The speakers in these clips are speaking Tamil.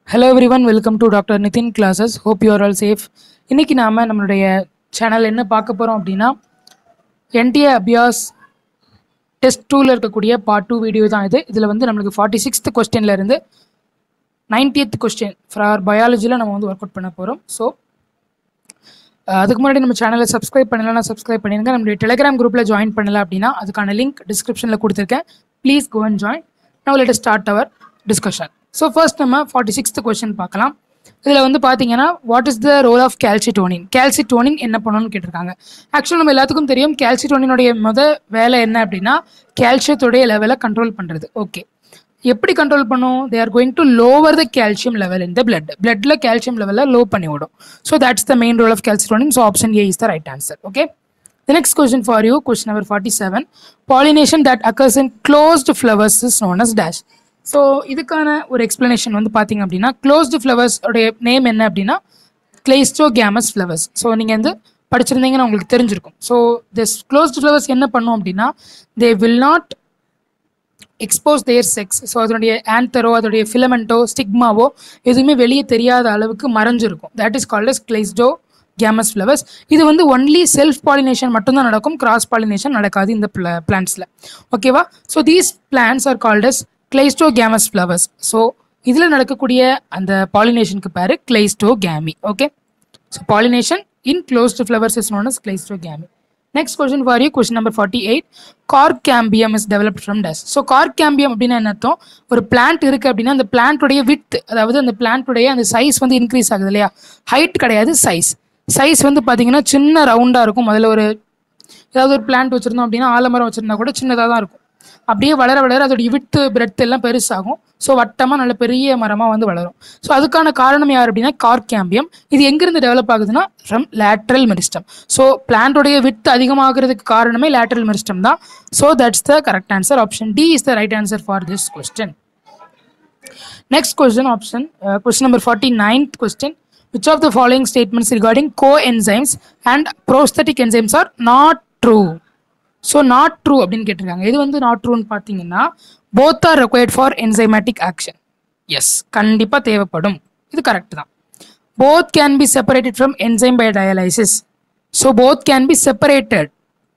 Hello everyone welcome to doctor Nitin classes hope you are all safe இன்னைக்கு நாம் நம்மளுடைய சேனல் என்ன பார்க்க போகிறோம் அப்படின்னா என்டிஏ அபியாஸ் டெஸ்ட் டூவில் இருக்கக்கூடிய பார்ட் டூ வீடியோ தான் இது இதில் வந்து நம்மளுக்கு ஃபார்ட்டி சிக்ஸ்த் கொஸ்டின்லேருந்து நைன்டியத் கொஸ்டின் ஃபார் பயாலஜியில் நம்ம வந்து ஒர்க் அவுட் பண்ண போகிறோம் ஸோ அதுக்கு முன்னாடி நம்ம சேனலை சப்ஸ்கிரைப் பண்ணலன்னா சப்ஸ்கிரைப் பண்ணிடுங்க நம்மளுடைய டெலிகிராம் குரூப்பில் ஜாயின் பண்ணல அப்படின்னா அதுக்கான லிங்க் டிஸ்கிரிப்ஷனில் கொடுத்துருக்கேன் please go and join now let start our discussion so first நம்ம ஃபார்ட்டி சிக்ஸ்த் கொஸ்டின் பார்க்கலாம் இதில் வந்து பார்த்தீங்கன்னா what is the role of calcitonin calcitonin என்ன பண்ணணும்னு கேட்டிருக்காங்க ஆக்சுவலாக நம்ம எல்லாத்துக்கும் தெரியும் கேல்சிட்டோனினுடைய முத வேலை என்ன அப்படின்னா கால்சியத்துடைய லெவலை கண்ட்ரோல் பண்ணுறது ஓகே எப்படி கண்ட்ரோல் பண்ணும் they are going to lower the calcium level in the blood பிளட்ல கால்சியம் லெவலில் லோ பண்ணி விடும் so that's the main role of calcitonin so option A is the right answer okay The next question for you, question number 47. Pollination that occurs in closed flowers is known as dash. So இதுக்கான ஒரு எக்ஸ்பிளனேஷன் வந்து பார்த்தீங்க அப்படின்னா க்ளோஸ்டு ஃப்ளவர்ஸ் உடைய நேம் என்ன அப்படின்னா கிளைஸ்டோ கேமஸ் ஃப்ளவர்ஸ் ஸோ நீங்கள் வந்து படிச்சிருந்தீங்கன்னா உங்களுக்கு தெரிஞ்சிருக்கும் ஸோ திஸ் க்ளோஸ்டு ஃப்ளவர்ஸ் என்ன பண்ணும் அப்படின்னா they will not expose their sex so அதனுடைய ஆன்தரோ அதோடைய ஃபிலமெண்ட்டோ ஸ்டிக்மாவோ எதுவுமே வெளியே தெரியாத அளவுக்கு மறைஞ்சிருக்கும் that is called as cleistogamous flowers இது வந்து ஒன்லி செல்ஃப் பாலினேஷன் மட்டும்தான் நடக்கும் கிராஸ் பாலினேஷன் நடக்காது இந்த பிளான்ட்ஸில் ஓகேவா so these plants are called as cleistogamous flowers so இதில் நடக்கக்கூடிய அந்த பாலினேஷனுக்கு பேர் cleistogamy okay so pollination in closed flowers is known as cleistogamy next question for you question number forty eight cork cambium is developed from dash so cork cambium அப்படின்னா என்ன அர்த்தம் ஒரு பிளான்ட் இருக்குது அப்படின்னா அந்த பிளான்ட்டுடைய வித் அதாவது அந்த பிளான்ட்டுடைய அந்த சைஸ் வந்து இன்க்ரீஸ் ஆகுது இல்லையா ஹைட் கிடையாது சைஸ் சைஸ் வந்து பார்த்தீங்கன்னா சின்ன ரவுண்டாக இருக்கும் முதல்ல ஒரு ஏதாவது ஒரு பிளான்ட் வச்சுருந்தோம் அப்படின்னா ஆலமரம் வச்சுருந்தா கூட சின்னதாக தான் இருக்கும் அப்படியே வளர வளர அதோடைய விட்டு பிரெட் எல்லாம் பெருசாகும் ஸோ வட்டமாக நல்ல பெரிய மரமாக வந்து வளரும் ஸோ அதுக்கான காரணம் யார் அப்படின்னா கார்கேம்பியம் இது எங்கேருந்து டெவலப் ஆகுதுன்னா ஃப்ரம் லேட்ரல் மெரிஸ்டம் ஸோ பிளான்டோடைய விட்டு அதிகமாகிறதுக்கு காரணமே லேட்ரல் மெரிஸ்டம் தான் so that's the correct answer option D is the right answer for this question next question option question number forty ninth question which of the following statements regarding coenzymes and prosthetic enzymes are not true so not true அப்படின்னு கேட்டிருக்காங்க இது வந்து நாட் ட்ரூன்னு பார்த்தீங்கன்னா both are required for enzymatic action yes கண்டிப்பாக தேவைப்படும் இது கரெக்ட் தான் both can be separated from enzyme by dialysis so both can be separated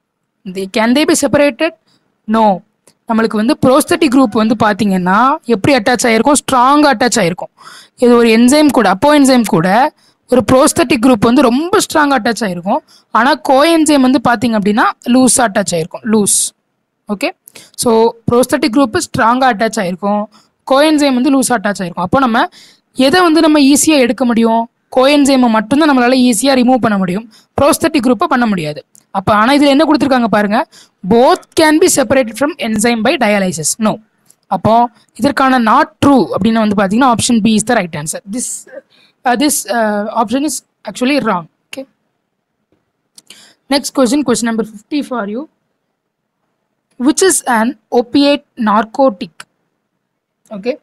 can they be separated no நம்மளுக்கு வந்து ப்ரோஸ்தட்டிக் குரூப் வந்து பார்த்தீங்கன்னா எப்படி அட்டாச் ஆகிருக்கும் ஸ்ட்ராங்காக அட்டாச் ஆகிருக்கும் இது ஒரு என்சைம் கூட அப்போ என்சைம் கூட ஒரு ப்ரோஸ்தட்டிக் குரூப் வந்து ரொம்ப ஸ்ட்ராங்காக அட்டாச் ஆகிருக்கும் ஆனால் கோ என்சைம் வந்து பார்த்தீங்க அப்படின்னா லூஸாக அட்டாச் ஆகிருக்கும் loose okay so prosthetic group ஸ்ட்ராங்காக அட்டாச் ஆகிருக்கும் கோஎன்சைம் வந்து லூஸாக அட்டாச் ஆகிருக்கும் அப்போ நம்ம எதை வந்து நம்ம ஈஸியாக எடுக்க முடியும் கோஎன்சைமை மட்டும்தான் நம்மளால ஈஸியாக ரிமூவ் பண்ண முடியும் ப்ரோஸ்தட்டிக் குரூப்பை பண்ண முடியாது அப்போ ஆனால் இதில் என்ன கொடுத்துருக்காங்க பாருங்க both can be separated from enzyme by dialysis no அப்போ இதற்கான நாட் ட்ரூ அப்படின்னு வந்து பார்த்தீங்கன்னா option B is the right answer this this option is actually wrong okay next question question number fifty for you which is an opiate narcotic okay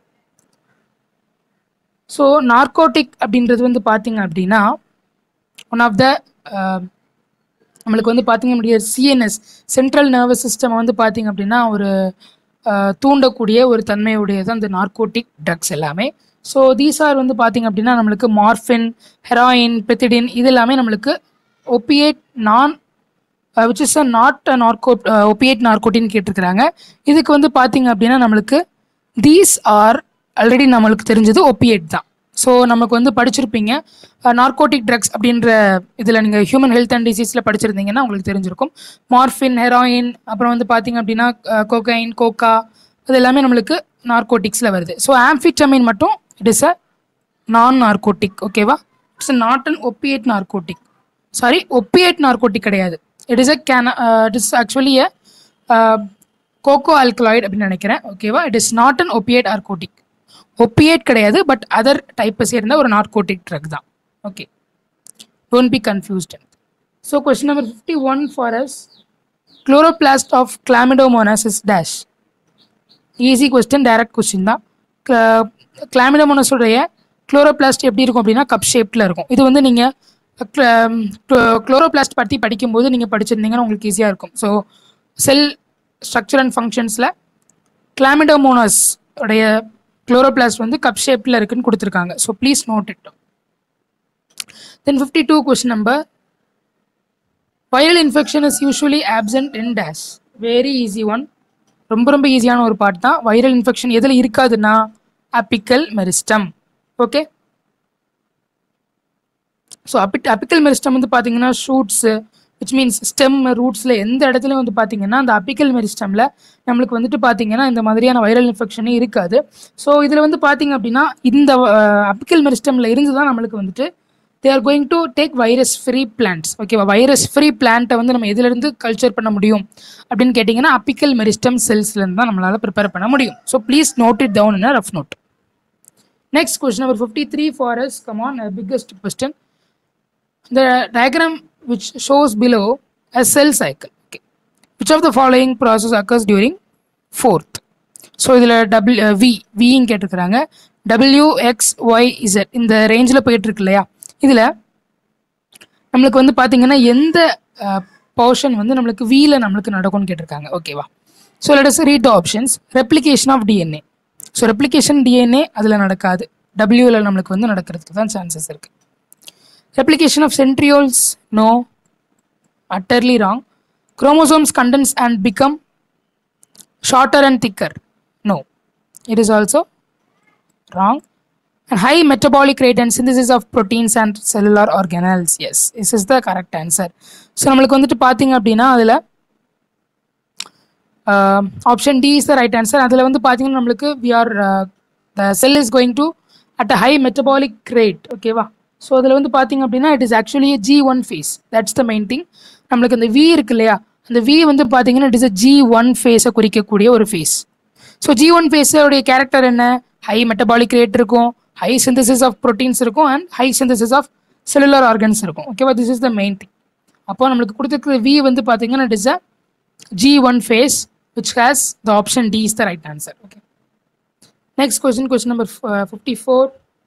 so narcotic அப்படின்றது வந்து பார்த்தீங்க அப்படின்னா ஒன் ஆஃப் த நம்மளுக்கு வந்து பார்த்தீங்க அப்படின்னா சிஎன்எஸ் சென்ட்ரல் நர்வஸ் சிஸ்டம் வந்து பார்த்தீங்க அப்படின்னா ஒரு தூண்டக்கூடிய ஒரு தன்மையுடையது அந்த நார்கோட்டிக் ட்ரக்ஸ் எல்லாமே ஸோ தீஸ் ஆர் வந்து பார்த்தீங்க அப்படின்னா நம்மளுக்கு மார்ஃபின் ஹெராயின் பெத்திடின் இது எல்லாமே நம்மளுக்கு opiate non which is a not a narco opiate நார்கோட்டின்னு கேட்டிருக்கிறாங்க இதுக்கு வந்து பார்த்தீங்க அப்படின்னா நம்மளுக்கு தீஸ் ஆர் ஆல்ரெடி நம்மளுக்கு தெரிஞ்சது ஒப்பியேட் தான் ஸோ நமக்கு வந்து படிச்சிருப்பீங்க நார்கோட்டிக் ட்ரக்ஸ் அப்படின்ற இதில் நீங்கள் ஹியூமன் ஹெல்த் அண்ட் டிசீஸில் படிச்சிருந்தீங்கன்னா உங்களுக்கு தெரிஞ்சிருக்கும் மார்ஃபின் ஹெராயின் அப்புறம் வந்து பார்த்தீங்க அப்படின்னா கோகைன் கோகா அது எல்லாமே நம்மளுக்கு நார்கோட்டிக்ஸில் வருது ஸோ ஆம்ஃபிட்டமின் மட்டும் it is a non narcotic ஓகேவா it's not an opiate narcotic sorry opiate narcotic கிடையாது it is a can it is actually a coca alkaloid அப்படின்னு நினைக்கிறேன் ஓகேவா it is not an opiate narcotic opiate கிடையாது பட் அதர் டைப்பை சேர்ந்த ஒரு நார்கோட்டிக் ட்ரக் தான் okay don't be confused so question number fifty one for us chloroplast of chlamydomonas is dash easy question direct question தான் கிளாமிடோமோனஸுடைய குளோரோபிளாஸ்ட் எப்படி இருக்கும் அப்படின்னா கப் ஷேப்பில் இருக்கும் இது வந்து நீங்கள் குளோரோபிளாஸ்ட் பற்றி படிக்கும்போது நீங்கள் படிச்சிருந்தீங்கன்னா உங்களுக்கு ஈஸியாக இருக்கும் ஸோ செல் ஸ்ட்ரக்சர் அண்ட் ஃபங்க்ஷன்ஸில் கிளாமிடோமோனஸ் உடைய குளோரோபிளாஸ்ட் வந்து கப் ஷேப்பில் இருக்குன்னு கொடுத்துருக்காங்க so please note it then fifty two question number viral infection is usually absent in dash very easy one ரொம்ப ரொம்ப ஈஸியான ஒரு பார்ட் தான் வைரல் இன்ஃபெக்ஷன் எதில் இருக்காதுன்னா அப்பிக்கல் மெரிஸ்டம் ஓகே ஸோ அபி அப்பிக்கல் மெரிஸ்டம் வந்து பார்த்தீங்கன்னா ஷூட்ஸு விச் மீன்ஸ் ஸ்டெம் ரூட்ஸில் எந்த இடத்துலையும் வந்து பார்த்தீங்கன்னா அந்த அப்பிக்கல் மெரிஸ்டமில் நம்மளுக்கு வந்துட்டு பார்த்தீங்கன்னா இந்த மாதிரியான வைரல் இன்ஃபெக்ஷனே இருக்காது ஸோ இதில் வந்து பார்த்தீங்க அப்படின்னா இந்த அப்பிக்கல் மெரிஸ்டமில் இருந்து தான் நம்மளுக்கு வந்துட்டு they are going to take virus free plants ஓகேவா வைரஸ் ஃப்ரீ பிளான்ட்டை வந்து நம்ம எதுலேருந்து கல்ச்சர் பண்ண முடியும் அப்படின்னு கேட்டிங்கன்னா அப்பிக்கல் மெரிஸ்டம் செல்ஸ்லேருந்து தான் நம்மளால் ப்ரிப்பேர் பண்ண முடியும் so please note it down in rough note next question number fifty three for us come on biggest question The diagram which shows below a cell cycle. Okay. Which of the following process occurs during fourth? So இதில் டபிள் வி வின்னு கேட்டிருக்கிறாங்க டபிள்யூ எக்ஸ் ஒய் இசட் இந்த ரேஞ்சில் போயிட்டுருக்கு இல்லையா இதில் நம்மளுக்கு வந்து பார்த்தீங்கன்னா எந்த போர்ஷன் வந்து நம்மளுக்கு வியில் நம்மளுக்கு நடக்கும்னு கேட்டிருக்காங்க ஓகேவா so let us read the options replication of DNA so replication DNA அதில் நடக்காது டபிள்யூவில் நம்மளுக்கு வந்து நடக்கிறதுக்கு தான் சான்சஸ் இருக்குது Replication of centrioles? No. Utterly wrong. Chromosomes condense and become shorter and thicker? No. It is also wrong. And high metabolic rate and synthesis of proteins and cellular organelles? Yes. This is the correct answer. So நம்மளுக்கு வந்துட்டு பார்த்தீங்க அப்படின்னா அதில் option D is the right answer அதில் வந்து பார்த்தீங்கன்னா நம்மளுக்கு we are the cell is going to at a high metabolic rate ஓகேவா ஸோ அதில் வந்து பார்த்தீங்க அப்படின்னா it is actually G one phase that's the main thing நம்மளுக்கு அந்த வி இருக்கு இல்லையா அந்த வி வந்து பார்த்தீங்கன்னா it is a G one ஃபேஸை குறிக்கக்கூடிய ஒரு phase so G one ஃபேஸோடைய character என்ன ஹை மெட்டபாலிக் ரேட் இருக்கும் ஹை சிந்தசிஸ் ஆஃப் ப்ரோட்டீன்ஸ் இருக்கும் and high synthesis of cellular organs இருக்கும் ஓகேவா this is the main thing அப்போ நம்மளுக்கு கொடுத்துருக்க வி வந்து பார்த்தீங்கன்னா it is a G one phase which has the option D is the right answer okay next question question number fifty four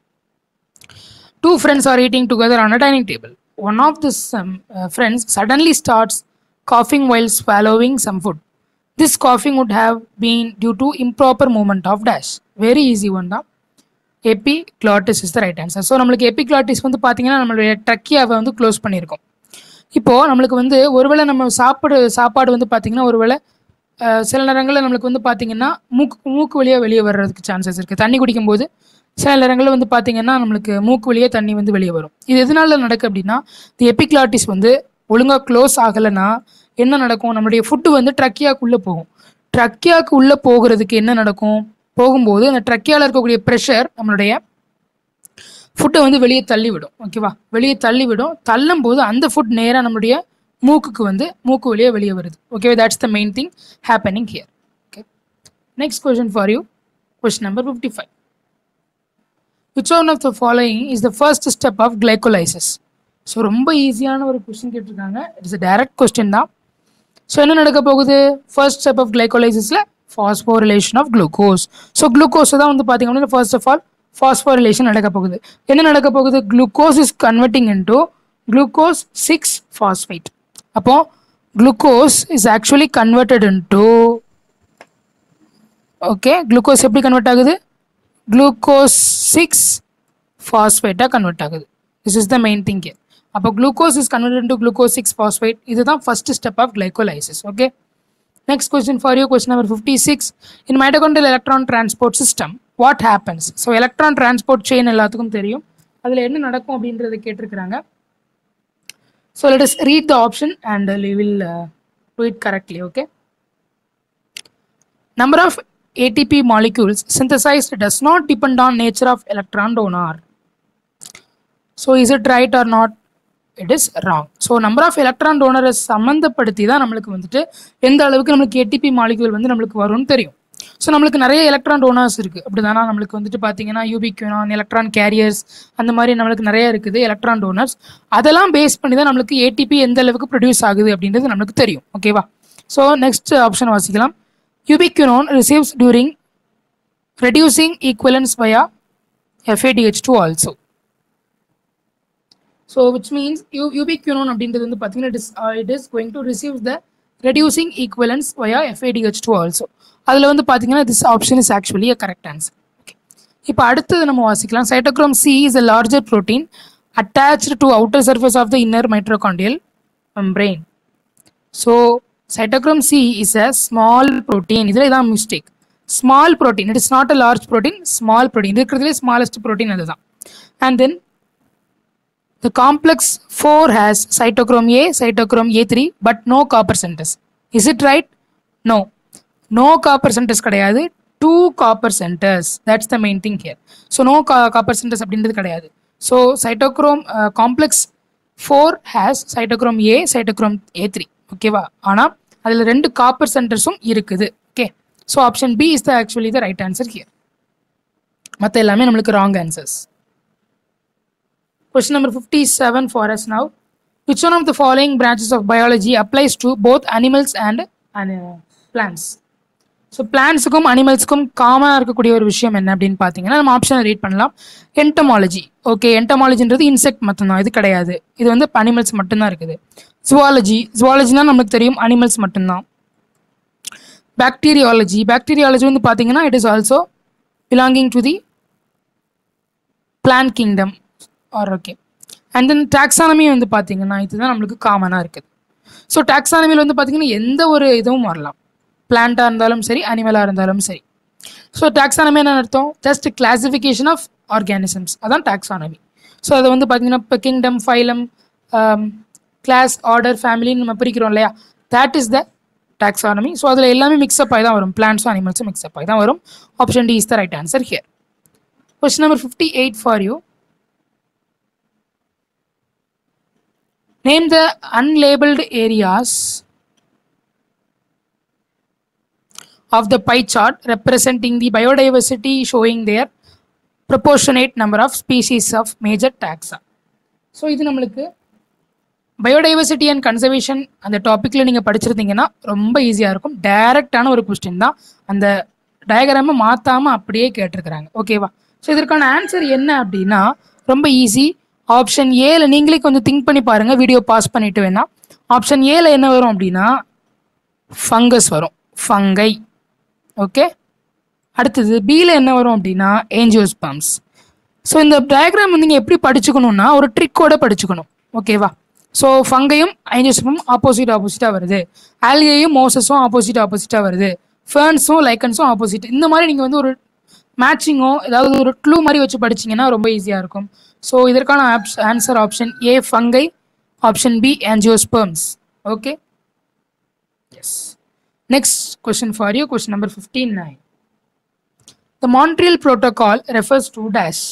two friends are eating together on a dining table. One of the um, uh, friends suddenly starts coughing while swallowing some food. This coughing would have been due to improper movement of dash. Very easy one தான் epiglottis is the right answer so நம்மளுக்கு எபிக்ளாட்டிஸ் வந்து பார்த்தீங்கன்னா நம்மளுடைய ட்ரக்கியாவை வந்து க்ளோஸ் பண்ணியிருக்கோம் இப்போது நம்மளுக்கு வந்து ஒருவேளை நம்ம சாப்பாடு சாப்பாடு வந்து பார்த்தீங்கன்னா ஒருவேளை அஹ், சில நேரங்களில் நம்மளுக்கு வந்து பார்த்தீங்கன்னா மூக்கு மூக்கு வழியாக வெளியே வர்றதுக்கு சான்சஸ் இருக்குது தண்ணி குடிக்கும்போது சில நேரங்களில் வந்து பார்த்தீங்கன்னா நம்மளுக்கு மூக்கு வழியே தண்ணி வந்து வெளியே வரும் இது எதனால நடக்கு அப்படின்னா இந்த எபிக்ளாட்டிஸ் வந்து ஒழுங்காக க்ளோஸ் ஆகலைன்னா என்ன நடக்கும் நம்மளுடைய ஃபுட்டு வந்து ட்ரக்கியாக்குள்ளே போகும் ட்ரக்கியாக்கு உள்ளே போகிறதுக்கு என்ன நடக்கும் போகும்போது அந்த ட்ரக்கியாவில் இருக்கக்கூடிய ப்ரெஷர் நம்மளுடைய ஃபுட்டை வந்து வெளியே தள்ளி விடும் ஓகேவா வெளியே தள்ளி விடும் தள்ளும் போது அந்த ஃபுட் நேராக நம்மளுடைய மூக்குக்கு வந்து மூக்கு வழியே வெளியே வருது okay that's the main thing happening here okay next question for you question number fifty five which one of the following is the first step of glycolysis so ரொம்ப ஈஸியான ஒரு கொஸ்டின் கேட்டிருக்காங்க இட்ஸ் a டைரக்ட் கொஸ்டின் தான் ஸோ என்ன நடக்க போகுது ஃபர்ஸ்ட் ஸ்டெப் ஆஃப் கிளைகோலைசிஸில் phosphorylation of glucose so glucose தான் வந்து பார்த்தீங்க அப்படின்னா ஃபர்ஸ்ட் ஆஃப் ஆல் ஃபாஸ்போரிலேஷன் நடக்க போகுது என்ன நடக்க போகுது glucose is converting into glucose six phosphate அப்போ glucose is actually converted into okay glucose எப்படி கன்வெர்ட் ஆகுது குளுக்கோஸ் சிக்ஸ் ஃபாஸ்பேட்டாக கன்வெர்ட் ஆகுது this is the main thing அப்போ glucose is convert to glucose six phosphate இதுதான் first step of glycolysis okay next question for you question number fifty six in mitochondrial electron transport system what happens so electron transport chain எல்லாத்துக்கும் தெரியும் அதில் என்ன நடக்கும் அப்படின்றத கேட்டிருக்கிறாங்க so let us read the option and uh, we will uh, do it correctly okay number of ATP molecules synthesized does not depend on nature of electron donor. So is it right or not? It is wrong. So number of electron டோனரை சம்மந்தப்படுத்தி தான் நம்மளுக்கு வந்துட்டு எந்த அளவுக்கு நம்மளுக்கு ஏடிபி மாலிக்யூல் வந்து நம்மளுக்கு வரும்னு தெரியும் ஸோ நம்மளுக்கு நிறைய எலக்ட்ரான் டோனர்ஸ் இருக்குது அப்படி தானே நம்மளுக்கு வந்துட்டு பார்த்தீங்கன்னா யூபிக்யூனான் எலக்ட்ரான் கேரியர்ஸ் அந்த மாதிரி நம்மளுக்கு நிறைய இருக்குது எலக்ட்ரான் டோனர்ஸ் அதெல்லாம் பேஸ் பண்ணி தான் நம்மளுக்கு ஏடிபி எந்த அளவுக்கு ப்ரொடியூஸ் ஆகுது அப்படின்றது நம்மளுக்கு தெரியும் ஓகேவா ஸோ நெக்ஸ்ட் ஆப்ஷன் வாசிக்கலாம் ubiquinone receives during reducing equivalence via FADH2 also. So which means u- ubiquinone அப்படின்றது வந்து பார்த்தீங்கன்னா it is, uh, it is going to receive the reducing equivalence via FADH2 also. அதில் வந்து பார்த்தீங்கன்னா this option is actually a correct answer. Okay. இப்போ அடுத்தது நம்ம வாசிக்கலாம் cytochrome C is a larger protein attached to outer surface of the inner mitochondrial membrane so cytochrome C is a small protein இதில் இதான் mistake small protein it is not a large protein small protein இருக்கிறதுலே ஸ்மாலஸ்ட் ப்ரோட்டீன் அதுதான் and then the complex four has cytochrome A cytochrome A three but no copper centers is it right no no copper centers கிடையாது two copper centers that's the main thing here so no copper centers அப்படின்றது கிடையாது so cytochrome complex four has cytochrome A cytochrome A three ஓகேவா ஆனால் அதில் ரெண்டு காப்பர் சென்டர்ஸும் இருக்குது okay so option B is the actually the right answer here மற்ற எல்லாமே நம்மளுக்கு wrong answers Question number 57 for us now. Which one of the following branches of biology applies to both animals and uh, plants? So பிளான்ஸுக்கும் அனிமல்ஸுக்கும் காமனாக இருக்கக்கூடிய ஒரு விஷயம் என்ன அப்படின்னு பார்த்தீங்கன்னா நம்ம ஆப்ஷனை ரீட் பண்ணலாம் என்டமாலஜி ஓகே என்டமாலஜின்றது இன்செக்ட் மட்டும்தான் இது கிடையாது இது வந்து அனிமல்ஸ் மட்டும்தான் இருக்குது ஜுவாலஜி ஜுவாலஜினா நமக்கு தெரியும் அனிமல்ஸ் மட்டும்தான் பாக்டீரியாலஜி பாக்டீரியாலஜி வந்து பார்த்தீங்கன்னா it is also belonging to the plant kingdom or okay and then taxonomy வந்து பார்த்தீங்கன்னா இதுதான் நம்மளுக்கு காமனாக இருக்குது ஸோ டாக்ஸானமியில் வந்து பார்த்தீங்கன்னா எந்த ஒரு இதுவும் வரலாம் பிளான்ட்டாக இருந்தாலும் சரி அனிமலாக இருந்தாலும் சரி ஸோ டாக்ஸானமி என்ன அர்த்தம் ஜஸ்ட் கிளாசிஃபிகேஷன் ஆஃப் ஆர்கானிசம்ஸ் அதான் டாக்ஸானமி ஸோ அதை வந்து பார்த்தீங்கன்னா இப்போ கிங்டம் ஃபைலம் கிளாஸ் ஆர்டர் ஃபேமிலின்னு நம்ம பிரிக்கிறோம் இல்லையா that is the taxonomy so அதில் எல்லாமே மிக்ஸ்அப் ஆகி தான் வரும் பிளான்ஸும் அனிமல்ஸும் மிக்ஸ்அப் ஆகி தான் வரும் option D is the right answer here question number fifty eight for you Name the unlabeled areas of the pie chart representing the biodiversity showing their proportionate number of species of major taxa. So இது நம்மளுக்கு பயோடைவர்சிட்டி அண்ட் கன்சர்வேஷன் அந்த டாப்பிக்கில் நீங்கள் படிச்சிருந்தீங்கன்னா ரொம்ப ஈஸியாக இருக்கும் டைரக்டான ஒரு கொஸ்டின் தான் அந்த டயக்ராமை மாற்றாமல் அப்படியே கேட்டிருக்கிறாங்க ஓகேவா ஸோ இதற்கான ஆன்சர் என்ன அப்படின்னா ரொம்ப ஈஸி ஆப்ஷன் ஏல நீங்களே கொஞ்சம் திங்க் பண்ணி பாருங்கள் வீடியோ பாஸ் பண்ணிட்டு வேணா ஆப்ஷன் ஏல என்ன வரும் அப்படின்னா ஃபங்கஸ் வரும் ஃபங்கை ஓகே அடுத்தது பியில் என்ன வரும் அப்படின்னா ஏஞ்சியோஸ்பாம்ஸ் ஸோ இந்த டயக்ராம் வந்து நீங்கள் எப்படி படிச்சுக்கணும்னா ஒரு ட்ரிக்கோட படிச்சுக்கணும் ஓகேவா ஸோ ஃபங்கையும் ஐஞ்சோஸ்பம் ஆப்போசிட் ஆப்போசிட்டாக வருது ஆல்கையும் மோசஸும் ஆப்போசிட் ஆப்போசிட்டாக வருது ஃபேர்ன்ஸும் லைக்கன்ஸும் ஆப்போசிட் இந்த மாதிரி நீங்கள் வந்து ஒரு மேட்சிங்கோ ஏதாவது ஒரு க்ளூ மாதிரி வச்சு படிச்சீங்கன்னா ரொம்ப ஈஸியாக இருக்கும் ஸோ இதற்கான ஆப்ஸ் answer option A fungi option B angiosperms okay yes next question for you question number fifteen nine the Montreal protocol refers to dash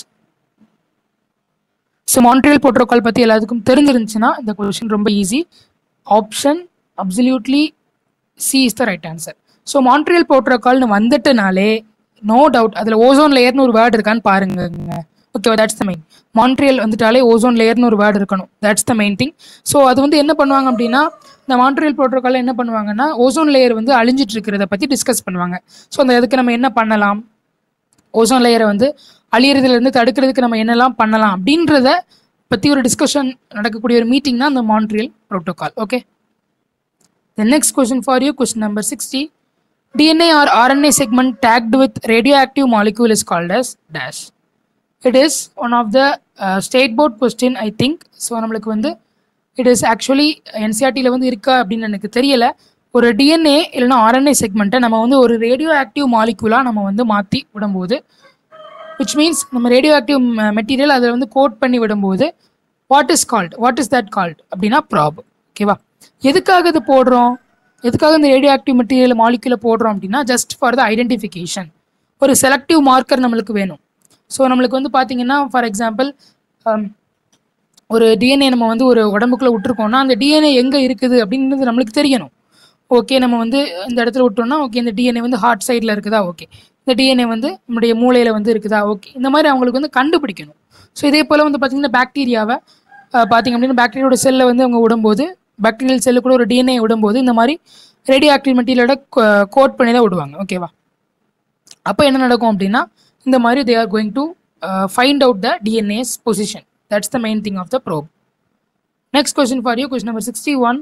so Montreal protocol பற்றி எல்லாத்துக்கும் தெரிஞ்சிருந்துச்சுன்னா இந்த கொஸ்டின் ரொம்ப easy option absolutely C is the right answer so Montreal ப்ரோட்டோகால்னு வந்துட்டனாலே நோ டவுட் அதில் ஓசோன் லேயர்னு ஒரு வேர்டு இருக்கான்னு பாருங்க okay that's the main Montreal வந்துட்டாலே ஓசோன் லேயர்னு ஒரு வேர்டு இருக்கணும் that's the main thing so அது வந்து என்ன பண்ணுவாங்க அப்படின்னா இந்த மான்ட்ரியல் ப்ரோட்டோக்கால் என்ன பண்ணுவாங்கன்னா ஓசோன் லேயர் வந்து அழிஞ்சிட்டு இருக்கிறத பற்றி டிஸ்கஸ் பண்ணுவாங்க ஸோ அந்த இதுக்கு நம்ம என்ன பண்ணலாம் ஓசோன் லேயரை வந்து அழியறதுலேருந்து தடுக்கிறதுக்கு நம்ம என்னெல்லாம் பண்ணலாம் அப்படின்றத பற்றி ஒரு டிஸ்கஷன் நடக்கக்கூடிய ஒரு மீட்டிங் தான் அந்த Montreal protocol okay the next question for you question number sixty DNA or RNA segment tagged with radioactive molecule is called as dash. It is one of the uh, state board question I think. So நம்மளுக்கு வந்து இட் இஸ் ஆக்சுவலி என்சிஆர்டியில் வந்து இருக்கா அப்படின்னு எனக்கு தெரியல ஒரு டிஎன்ஏ இல்லைன்னா ஆர்என்ஏ செக்மெண்ட்டை நம்ம வந்து ஒரு ரேடியோ ஆக்டிவ் மாலிகுலாக நம்ம வந்து மாற்றி விடும்போது விச் மீன்ஸ் நம்ம ரேடியோ ஆக்டிவ் மெட்டீரியல் அதை வந்து கோட் பண்ணி விடும்போது what is called what is that called அப்படின்னா ப்ராப் ஓகேவா எதுக்காக இது போடுறோம் எதுக்காக இந்த ரேடியோ ஆக்டிவ் மெட்டீரியல் மாலிகுல போடுறோம் அப்படின்னா ஜஸ்ட் ஃபார் த ஐடென்டிஃபிகேஷன் ஒரு செலக்டிவ் மார்க்கர் நம்மளுக்கு வேணும் ஸோ நம்மளுக்கு வந்து பார்த்தீங்கன்னா ஃபார் எக்ஸாம்பிள் ஒரு டிஎன்ஏ நம்ம வந்து ஒரு உடம்புக்குள்ளே விட்டுருக்கோம்னா அந்த டிஎன்ஏ எங்கே இருக்குது அப்படின்றது நம்மளுக்கு தெரியணும் ஓகே நம்ம வந்து இந்த இடத்துல விட்டோம்னா ஓகே இந்த டிஎன்ஏ வந்து ஹார்ட் சைடில் இருக்குதா ஓகே இந்த டிஎன்ஏ வந்து நம்முடைய மூளையில் வந்து இருக்குதா ஓகே இந்த மாதிரி அவங்களுக்கு வந்து கண்டுபிடிக்கணும் ஸோ இதே போல் வந்து பார்த்தீங்கன்னா பாக்டீரியாவை பார்த்தீங்க அப்படின்னா பாக்டீரியோட செல்லை வந்து அவங்க விடும்போது பாக்டீரியல் செல்லு கூட ஒரு டிஎன்ஏ விடும்போது இந்த மாதிரி ரேடியோ ஆக்டிவ் மெட்டீரியலோட கோட் பண்ணி தான் விடுவாங்க ஓகேவா அப்போ என்ன நடக்கும் அப்படின்னா இந்த மாதிரி they are going to find out the DNA's position that's the main thing of the probe next question for you question number sixty one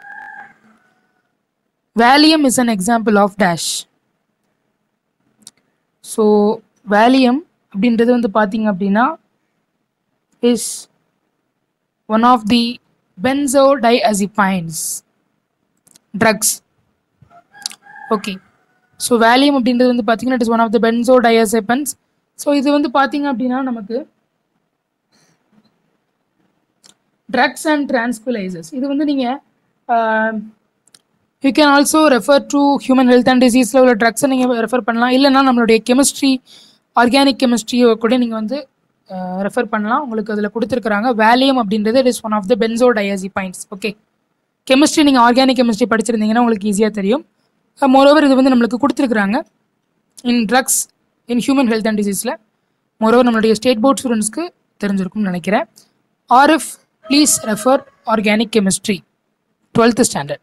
Valium is an example of dash so Valium அப்படின்றது வந்து பார்த்தீங்க அப்படின்னா is one of the benzodiazepines drugs okay so Valium அப்படின்றது வந்து பார்த்தீங்கன்னா it is one of the benzodiazepines so இது வந்து பார்த்தீங்க அப்படின்னா நமக்கு ட்ரக்ஸ் அண்ட் டிரான்ஸ்குலைசஸ் இது வந்து நீங்கள் you can also refer to human health and டிசீஸில் உள்ள ட்ரக்ஸை நீங்கள் ரெஃபர் பண்ணலாம் இல்லைன்னா நம்மளுடைய கெமிஸ்ட்ரி ஆர்கானிக் கெமிஸ்ட்ரியை கூட நீங்கள் வந்து ரெஃபர் பண்ணலாம் உங்களுக்கு அதில் கொடுத்துருக்குறாங்க வேலியம் அப்படின்றது it is one of the benzodiazepines okay chemistry நீங்கள் ஆர்கானிக் கெமிஸ்ட்ரி படிச்சிருந்தீங்கன்னா உங்களுக்கு ஈஸியாக தெரியும் மோரோவர் இது வந்து நம்மளுக்கு கொடுத்துருக்குறாங்க in drugs in human health and டிசீஸில் மோரோவர் நம்மளுடைய ஸ்டேட் போர்ட் ஸ்டூடெண்ட்ஸ்க்கு தெரிஞ்சிருக்கும்னு நினைக்கிறேன் or if please refer organic chemistry twelfth standard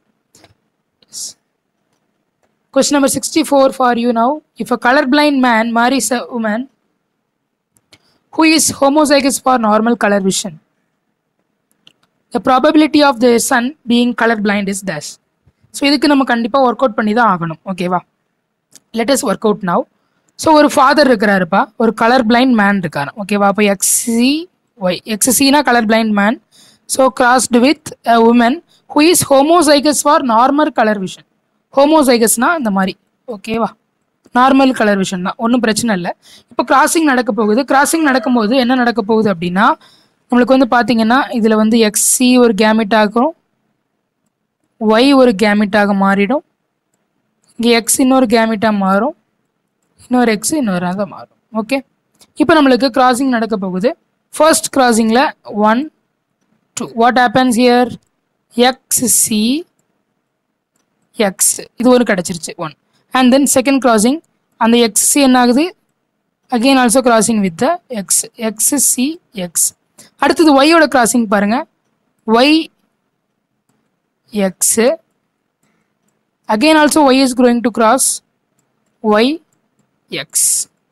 Question number 64 for you now. If a colorblind man marries a woman who is homozygous for normal color vision, the probability of the son being colorblind is dash. So இதுக்கு நம்ம கண்டிப்பாக ஒர்க் அவுட் பண்ணி தான் ஆகணும் ஓகேவா let's work out now so ஒரு ஃபாதர் இருக்கிறாருப்பா ஒரு கலர் பிளைண்ட் மேன் இருக்காரு ஓகேவா அப்போ எக்ஸி ஒய் எக்ஸினா colour blind man so crossed with a woman who is homozygous for normal colour vision ஹோமோசைகஸ்னா இந்த மாதிரி ஓகேவா நார்மல் கலர் விஷன் தான் ஒன்றும் பிரச்சனை இல்லை இப்போ கிராசிங் நடக்க போகுது கிராசிங் நடக்கும்போது என்ன நடக்க போகுது அப்படின்னா நம்மளுக்கு வந்து பார்த்தீங்கன்னா இதில் வந்து எக்ஸி ஒரு கேமிட் ஆகும் ஒய் ஒரு கேமிட்டாக மாறிடும் இங்கே எக்ஸ் இன்னொரு கேமிட்டாக மாறும் இன்னொரு எக்ஸ் இன்னொரு மாறும் ஓகே இப்போ நம்மளுக்கு கிராசிங் நடக்க போகுது ஃபர்ஸ்ட் கிராசிங்கில் one two what happens here X C X இது ஒரு கிடச்சிருச்சு one and then second crossing அந்த எக்ஸ் என்ன ஆகுது again also crossing with the X X C X அடுத்தது ஒய்யோட கிராசிங் பாருங்க Y X again also Y is growing to cross Y X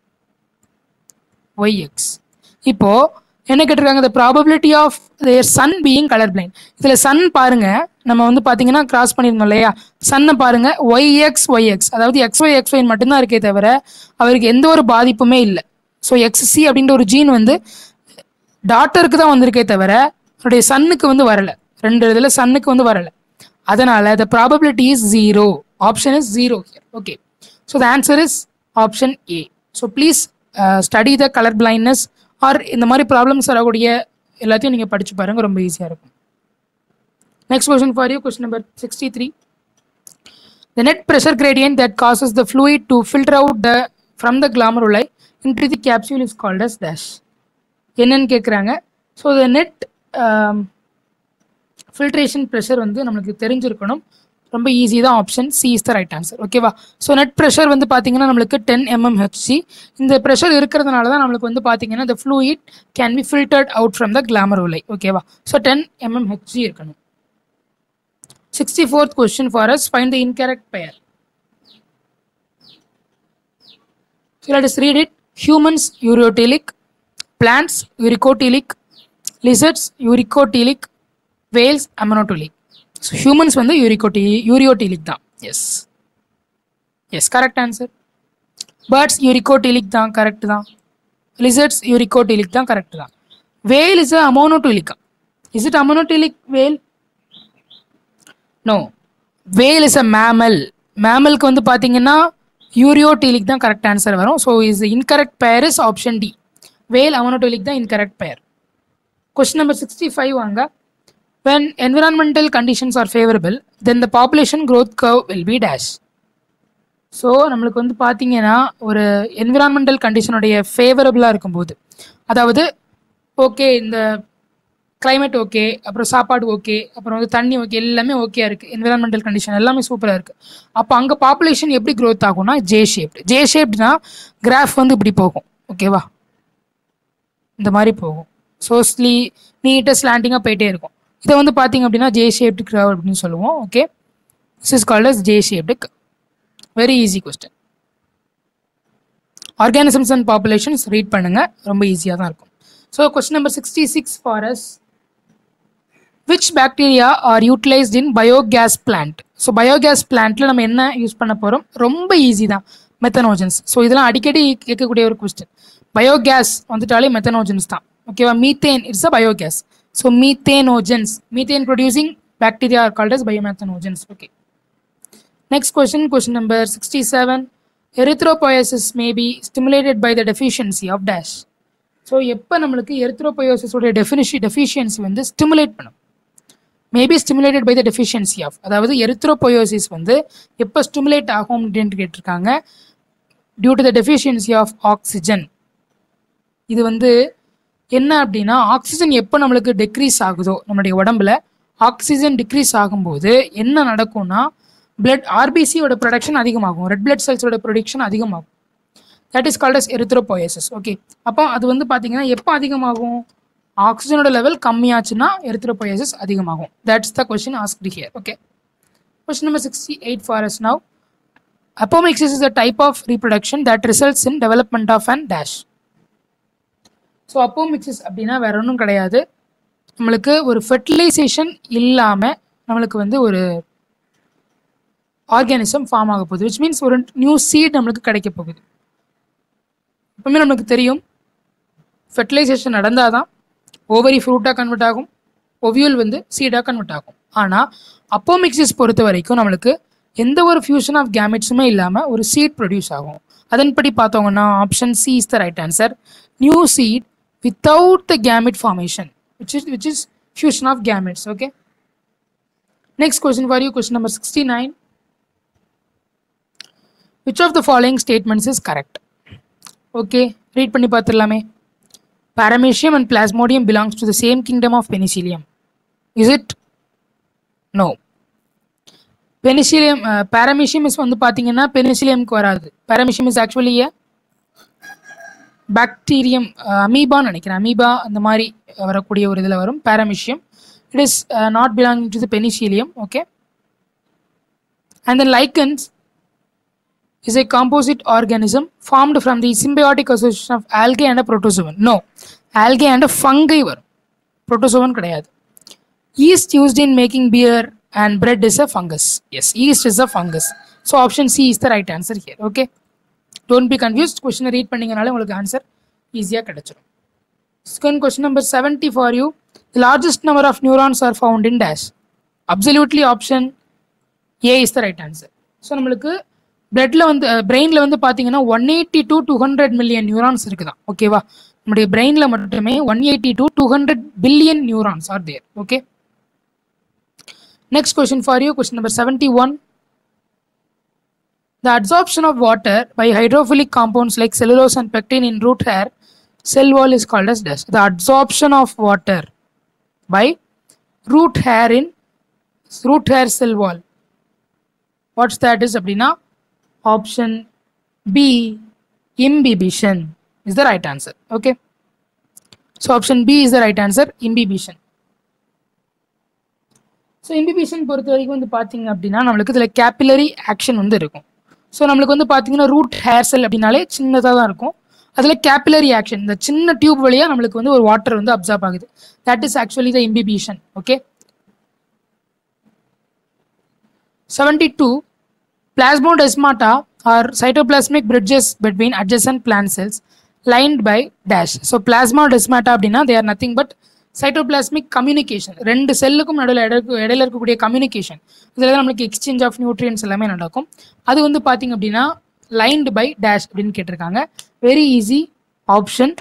Y X இப்போ என்ன கேட்டிருக்காங்க the probability of their son being colour blind இதில் சன் பாருங்க நம்ம வந்து பார்த்தீங்கன்னா கிராஸ் பண்ணியிருந்தோம் இல்லையா சன்னை பாருங்க ஒய் எக்ஸ் ஒய் எக்ஸ் அதாவது எக்ஸ் ஒய் எக்ஸ் ஒய் மட்டும்தான் இருக்கே தவிர அவருக்கு எந்த ஒரு பாதிப்புமே இல்லை ஸோ எக்ஸ் சி அப்படின்ற ஒரு ஜீன் வந்து டாக்டருக்கு தான் வந்திருக்கே தவிர அவருடைய சன்னுக்கு வந்து வரலை ரெண்டு இதில் சன்னுக்கு வந்து வரலை அதனால the probability is zero option is zero okay so the answer is option A so please study the colour blindness or இந்த மாதிரி ப்ராப்ளம்ஸ் வரக்கூடிய எல்லாத்தையும் நீங்கள் படிச்சு பாருங்கள் ரொம்ப ஈஸியாக இருக்கும் next question for you question number sixty three the net pressure gradient that causes the fluid to filter out the from the glomeruli into the capsule is called as dash என்னன்னு கேட்குறாங்க so the net filtration pressure வந்து நம்மளுக்கு தெரிஞ்சிருக்கணும் ரொம்ப ஈஸி தான் option C is the right answer ஓகேவா ஸோ நெட் ப்ரெஷர் வந்து பார்த்தீங்கன்னா நம்மளுக்கு டென் எம்எம்ஹெச்சி இந்த ப்ரெஷர் இருக்கிறதுனால தான் நம்மளுக்கு வந்து பார்த்தீங்கன்னா the fluid can be filtered out from the glomeruli ஓகேவா ஸோ டென் எம்எம்ஹெச்சி இருக்கணும் sixty fourth question for us find the incorrect pair So let us read it. Humans urotelic, plants uricotelic, lizards uricotelic, whales ammonotelic. So humans வந்து uricoti urotelic தான் yes yes correct answer birds uricotelic தான் கரெக்ட் தான் lizards uricotelic தான் கரெக்ட் தான் whale is a ammonotelic is it ammonotelic whale no whale is a mammal மேமலுக்கு வந்து பார்த்தீங்கன்னா யூரியோடீலிக் தான் கரெக்ட் ஆன்சர் வரும் so is incorrect pair is option D whale ammonotelic தான் incorrect pair question number sixty five வாங்க when environmental conditions are favorable then the population growth curve will be dash so நம்மளுக்கு வந்து பார்த்தீங்கன்னா ஒரு என்விரான்மெண்டல் கண்டிஷனுடைய ஃபேவரபுளாக இருக்கும்போது அதாவது ஓகே இந்த climate ஓகே அப்புறம் சாப்பாடு ஓகே அப்புறம் வந்து தண்ணி ஓகே எல்லாமே ஓகே இருக்குது என்விரான்மெண்டல் கண்டிஷன் எல்லாமே சூப்பராக இருக்குது அப்போ அங்கே பாப்புலேஷன் எப்படி growth ஆகும்னா ஜே ஷேப்டு ஜே ஷேப்டுனா கிராஃப் வந்து இப்படி போகும் ஓகேவா இந்த மாதிரி போகும் ஸோ ஸ்லீ நீட்டாக ஸ்லாண்டிங்காக போயிட்டே இருக்கும் இதை வந்து பார்த்தீங்க அப்படின்னா ஜே ஷேப்டு கிராவ் அப்படின்னு சொல்லுவோம் okay this is called as J shaped very easy question organisms and populations read பண்ணுங்க ரொம்ப ஈஸியாக தான் இருக்கும் so question number sixty six for us which bacteria are utilised in biogas plant so biogas பிளான்ட்ல நம்ம என்ன யூஸ் பண்ண போகிறோம் ரொம்ப ஈஸி தான் மெத்தனோஜன்ஸ் ஸோ இதெல்லாம் அடிக்கடி கேட்கக்கூடிய ஒரு கொஸ்டின் பயோகேஸ் வந்துட்டாலே மெத்தனோஜன்ஸ் தான் ஓகேவா methane it's a biogas so methanogens methane producing bacteria are called as biomethanogens okay Next question, question number 67. Erythropoiesis may be stimulated by the deficiency of dash. So எப்போ நம்மளுக்கு எரித்ரோபயோசிஸோட டெஃபினிஷி டெஃபிஷியன்சி வந்து ஸ்டிமுலேட் பண்ணும் maybe stimulated by the deficiency of அதாவது எரித்ரோபயோசிஸ் வந்து எப்போ ஸ்டிமுலேட் ஆகும் அப்படின்னு கேட்டிருக்காங்க due to the deficiency of oxygen இது வந்து என்ன அப்படின்னா ஆக்சிஜன் எப்போ நம்மளுக்கு டிக்ரீஸ் ஆகுதோ நம்மளுடைய உடம்புல ஆக்சிஜன் டிக்ரீஸ் ஆகும்போது என்ன நடக்கும்னா பிளட் ஆர்பிசியோட ப்ரொடக்ஷன் அதிகமாகும் ரெட் பிளட் செல்ஸோட ப்ரொடக்ஷன் அதிகமாகும் that is called as erythropoiesis okay அப்போ அது வந்து பார்த்தீங்கன்னா எப்போ அதிகமாகும் ஆக்சிஜனோட லெவல் கம்மியாச்சுன்னா எரித்ரோபோயசிஸ் அதிகமாகும் that's the question asked here okay question number sixty eight for us now apomixis is a type of reproduction that results in development of and dash so apomixis அப்படின்னா வேற ஒன்றும் கிடையாது நம்மளுக்கு ஒரு ஃபெர்டிலைசேஷன் இல்லாமல் நம்மளுக்கு வந்து ஒரு ஆர்கானிசம் ஃபார்ம் ஆக போகுது விச் மீன்ஸ் ஒரு நியூ சீட் நம்மளுக்கு கிடைக்க போகுது எப்பவுமே நம்மளுக்கு தெரியும் ஃபெர்டிலைசேஷன் நடந்தால் தான் ஓவரி ஃப்ரூட்டாக கன்வெர்ட் ஆகும் ஒவியூல் வந்து சீடாக கன்வெர்ட் ஆகும் ஆனால் அப்போமிக்சிஸ் பொறுத்த வரைக்கும் நம்மளுக்கு எந்த ஒரு ஃபியூஷன் ஆஃப் கேமெட்ஸுமே இல்லாமல் ஒரு சீட் ப்ரொடியூஸ் ஆகும் அதன்படி பார்த்தோங்கன்னா option C is the right answer new seed without the gamete formation which is which is fusion of gametes okay next question for you question number sixty nine which of the following statements is correct okay read பண்ணி பார்த்துடலாமே paramecium and plasmodium belongs to the same kingdom of penicillium is it no penicillium paramecium is வந்து பார்த்தீங்கன்னா பெனிசிலியம்க்கு வராது paramecium is actually a bacterium அமீபான்னு நினைக்கிறேன் அமீபா அந்த மாதிரி வரக்கூடிய ஒரு இதில் வரும் paramecium it is not belonging to the penicillium okay and then lichens is a composite organism formed from the symbiotic association of algae and a protozoan. No, algae and a fungi வரும் protozoan கிடையாது yeast used in making beer and bread is a fungus. Yes, yeast is a fungus. So option C is the right answer here. Okay. Don't be confused. Question read பண்ணீங்கனாலே உங்களுக்கு ஆன்சர் ஈஸியாக கிடைச்சிடும் second question number seventy for you the largest number of neurons are found in dash absolutely option A is the right answer so நம்மளுக்கு பிளட்ல வந்து பிரெயினில் வந்து பார்த்தீங்கன்னா one eighty to two hundred million neurons இருக்குதான் ஓகேவா நம்முடைய பிரெயினில் மட்டுமே one eighty to two hundred billion neurons are there okay next question for you question number seventy one The adsorption of water by hydrophilic compounds like cellulose and pectin in root hair cell wall is called as dash. The adsorption of water by root hair in root hair cell wall. What's that is அப்படின்னா option B imbibition is the right answer. Okay. So option B is the right answer imbibition. So imbibition பொறுத்த வரைக்கும் வந்து பார்த்தீங்க அப்படின்னா நம்மளுக்கு இதில் கேபிலரி ஆக்ஷன் வந்து இருக்கும் ஸோ நம்மளுக்கு வந்து பார்த்தீங்கன்னா ரூட் ஹேர் செல் அப்படின்னாலே சின்னதாக தான் இருக்கும் அதில் கேபிலரி ஆக்ஷன் இந்த சின்ன டியூப் வழியாக நம்மளுக்கு வந்து ஒரு வாட்டர் வந்து அப்சார்ப் ஆகுது that is actually the imbibition okay seventy two plasmodesmata are cytoplasmic bridges between adjacent plant cells lined by dash so plasmodesmata அப்படின்னா they are nothing but cytoplasmic communication ரெண்டு செல்லுக்கும் நடுவில் இடையில இடையில இருக்கக்கூடிய கம்யூனிகேஷன் இதில் தான் நம்மளுக்கு எக்ஸ்சேஞ்ச் ஆஃப் நியூட்ரியன்ஸ் எல்லாமே நடக்கும் அது வந்து பார்த்தீங்க அப்படின்னா லைன்டு பை டேஷ் அப்படின்னு கேட்டிருக்காங்க very easy option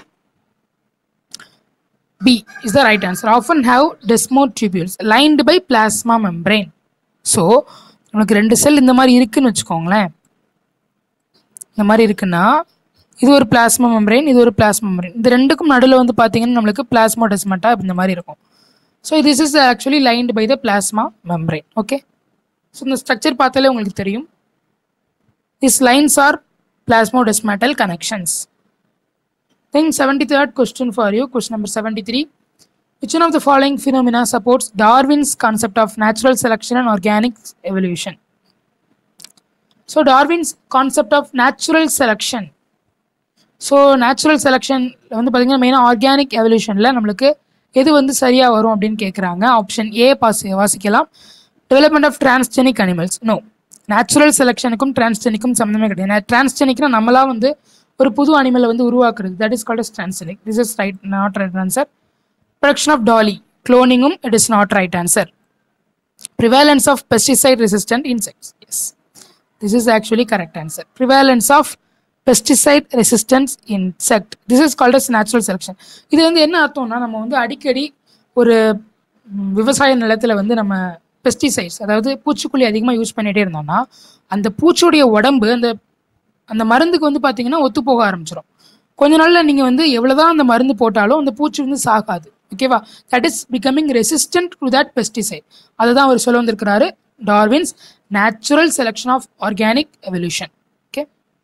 B is the right answer often have desmotubules lined by plasma membrane so உனக்கு ரெண்டு செல் இந்த மாதிரி இருக்குன்னு வச்சுக்கோங்களேன் இந்த மாதிரி இருக்குன்னா இது ஒரு பிளாஸ்மா மெம்பரைன் இது ஒரு பிளாஸ்மா மெம்பரைன் இந்த ரெண்டுக்கும் நடுவில் வந்து பார்த்தீங்கன்னா நம்மளுக்கு பிளாஸ்மா டெஸ்மட்டா இந்த மாதிரி இருக்கும் so this is actually lined by the plasma membrane okay so இந்த ஸ்ட்ரக்சர் பார்த்தாலே உங்களுக்கு தெரியும் this lines are plasmodesmatal connections. Then 73rd question for you, question number 73. Which one of the following phenomena supports Darwin's concept of natural selection and organic evolution? So Darwin's concept of natural selection. So natural selection வந்து பார்த்தீங்கன்னா மெயினாக ஆர்கானிக் எவல்யூஷனில் நம்மளுக்கு எது வந்து சரியாக வரும் அப்படின்னு கேட்குறாங்க ஆப்ஷன் ஏ பாசி வாசிக்கலாம் development of transgenic animals no natural செலெக்ஷனுக்கும் டிரான்ஸ்ஜெனிக்கும் சம்மந்தமே கிடையாது டிரான்ஸ்ஜெனிக்னா நம்மளா வந்து ஒரு புது அனிமலை வந்து உருவாக்குறது that is called transgenic this is right not right answer production of Dolly cloning it is not right answer prevalence of pesticide resistant insects yes this is actually correct answer prevalence of pesticide resistance insect this is called as natural selection இது வந்து என்ன அர்த்தம்னா நம்ம வந்து அடிக்கடி ஒரு ம், விவசாய நிலத்துல வந்து நம்ம பெஸ்டிசைட்ஸ் அதாவது பூச்சிக்கொல்லி அதிகமாக யூஸ் பண்ணிட்டே இருந்தோம்னா அந்த பூச்சியுடைய உடம்பு அந்த அந்த மருந்துக்கு வந்து பார்த்தீங்கன்னா ஒத்து போக ஆரம்பிச்சிடும் கொஞ்ச நாள்ல நீங்கள் வந்து எவ்வளோதான் அந்த மருந்து போட்டாலும் அந்த பூச்சி வந்து சாகாது ஓகேவா that is becoming resistant to that pesticide அதை தான் அவர் சொல்ல வந்திருக்கிறாரு Darwin's natural selection of organic evolution okay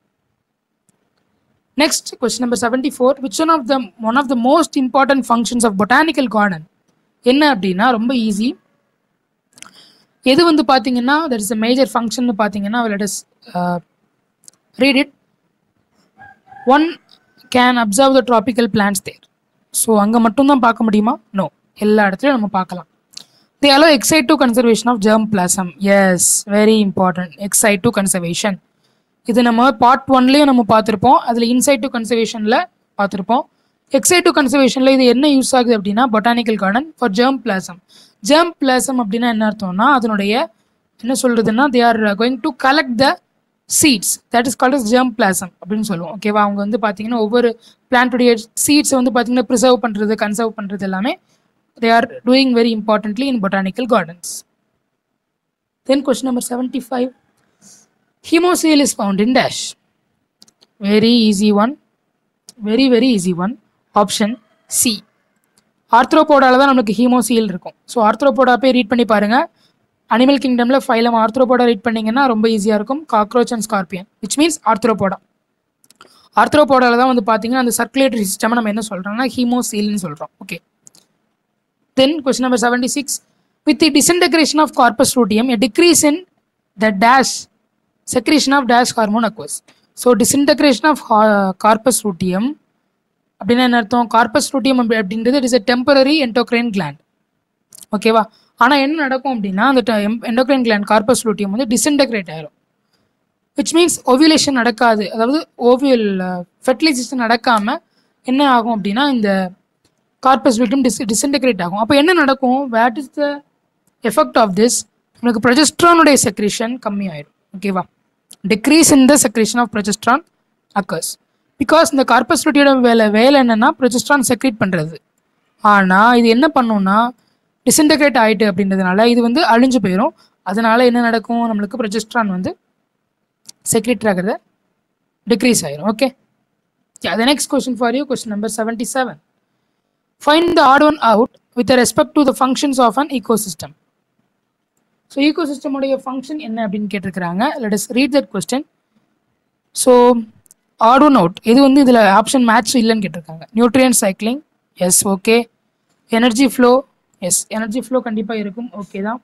next question number seventy four which one of the one of the most important functions of botanical garden என்ன அப்படின்னா ரொம்ப ஈஸி எது வந்து பார்த்தீங்கன்னா that is a major function பார்த்தீங்கன்னா let us uh, read it one can observe the tropical plants there so அங்கே மட்டும்தான் பார்க்க முடியுமா நோ எல்லா இடத்துலையும் நம்ம பார்க்கலாம் they allow ex situ conservation of germplasm is very important ex situ conservation இது நம்ம பார்ட் ஒன்லேயும் நம்ம பார்த்துருப்போம் அதில் இன்சைட் டு கன்சர்வேஷனில் பார்த்துருப்போம் எக்ஸைட் டு கன்சர்வேஷனில் இது என்ன யூஸ் ஆகுது அப்படின்னா botanical garden for germplasm germplasm அப்படின்னா என்ன அர்த்தம்னா அதனுடைய என்ன சொல்றதுன்னா they are going to collect the seeds that is called germplasm அப்படின்னு சொல்லுவோம் ஓகேவா அவங்க வந்து பார்த்தீங்கன்னா ஒவ்வொரு பிளான்ட்டுடைய சீட்ஸை வந்து பார்த்தீங்கன்னா ப்ரிசர்வ் பண்ணுறது கன்சர்வ் பண்ணுறது எல்லாமே they are doing very importantly in botanical gardens then question number seventy five haemocoel is found in dash very easy one very very easy one option C ஆர்த்ரோபோடால தான் நம்மளுக்கு ஹீமோசியல் இருக்கும் ஸோ ஆர்த்ரோபோடா போய் ரீட் பண்ணி பாருங்க அனிமல் கிங்டமில் ஃபைலம் ஆர்த்ரோபோடா ரீட் பண்ணீங்கன்னா ரொம்ப ஈஸியாக இருக்கும் cockroach and scorpion which means Arthropoda ஆர்த்ரோபோடால தான் வந்து பார்த்தீங்கன்னா அந்த சர்க்குலேட்டரி சிஸ்டம் நம்ம என்ன சொல்கிறோம்னா ஹீமோசீல்னு சொல்கிறோம் okay then question number seventy six with the disintegration of corpus luteum a decrease in the dash secretion of dash hormone occurs so disintegration of corpus luteum அப்படின்னா என்ன அர்த்தம் கார்பஸ் லூட்டியம் அப்படி- அப்படின்றது it is a temporary endocrine gland ஓகேவா ஆனால் என்ன நடக்கும் அப்படின்னா அந்த என்டோக்ரைன் கிளாண்ட் கார்பஸ் லூட்டியம் வந்து டிசன்டகிரேட் ஆயிரும் விச் மீன்ஸ் ஓவியுலேஷன் நடக்காது அதாவது ஓவியல் ஃபெர்டிலைசேஷன் நடக்காமல் என்ன ஆகும் அப்படின்னா இந்த கார்பஸ் லூட்டியம் டிஸ் டிசன்டகிரேட் ஆகும் அப்போ என்ன நடக்கும் what is the effect of this நமக்கு ப்ரொஜெஸ்ட்ரானுடைய செக்ரேஷன் கம்மி ஆயிடும் ஓகேவா decrease in the secretion of progesterone occurs because இந்த கார்பஸ் லூட்டியோட வேலை வேலை என்னன்னா ப்ரொஜெஸ்ட்ரான் செக்ரேட் பண்ணுறது ஆனால் இது என்ன பண்ணும்னா டிசன்டகிரேட் ஆயிட்டு அப்படின்றதுனால இது வந்து அழிஞ்சு போயிடும் அதனால என்ன நடக்கும் நம்மளுக்கு ப்ரொஜெஸ்ட்ரான் வந்து செக்ரேட் ஆகிறத டிக்ரீஸ் ஆயிரும் okay the next question for you question number seventy seven find the odd one out with respect to the functions of an ecosystem so ஈகோசிஸ்டமுடைய ஃபங்க்ஷன் என்ன அப்படின்னு கேட்டிருக்கிறாங்க let us read that question so odd one out இது வந்து இதில் ஆப்ஷன் மேட்ச் இல்லைன்னு கேட்டிருக்காங்க nutrient cycling yes okay energy flow yes energy flow கண்டிப்பாக இருக்கும் ஓகே தான்